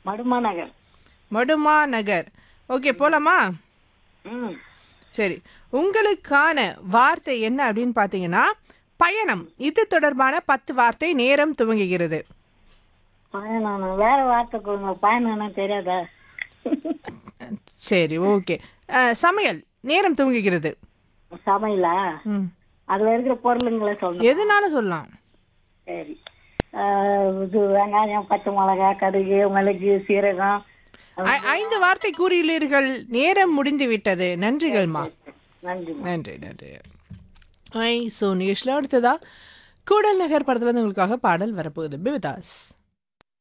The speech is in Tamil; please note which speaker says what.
Speaker 1: மடுமா நகர்
Speaker 2: மடுமா நகர் ஓகே போலாமா
Speaker 1: ம்
Speaker 2: சரி உங்களுக்கான வார்த்தை என்ன அப்படின்னு பார்த்தீங்கன்னா பயணம் இது தொடர்பான பத்து வார்த்தை நேரம் துவங்குகிறது
Speaker 1: பயணம் வேற வார்த்தை கொடுங்க பயணம்னா தெரியாதா
Speaker 2: சரி ஓகே அஹ், சமையல் நேரம் துவங்குகிறது
Speaker 1: சமையலா
Speaker 2: ம்
Speaker 1: அதுல இருக்கிற பொருளுங்களை சொல்லணும்
Speaker 2: எதுனாலும் சொல்லலாம்
Speaker 1: சரி ஆஹ் இது வெங்காயம் பச்சை மிளகா கடுகு மிளகு சீரகம்
Speaker 2: ஐ- ஐந்து வார்த்தை கூறியுள்ளீர்கள் நேரம் முடிந்து விட்டது நன்றிகள்மா
Speaker 1: நன்றி
Speaker 2: நன்றி நன்றி ஐ ஸோ நிகழ்ச்சியில் அடுத்ததா கூடல் நகர் படத்துல இருந்து உங்களுக்காக பாடல் வரப்போகுது பிவிதாஸ்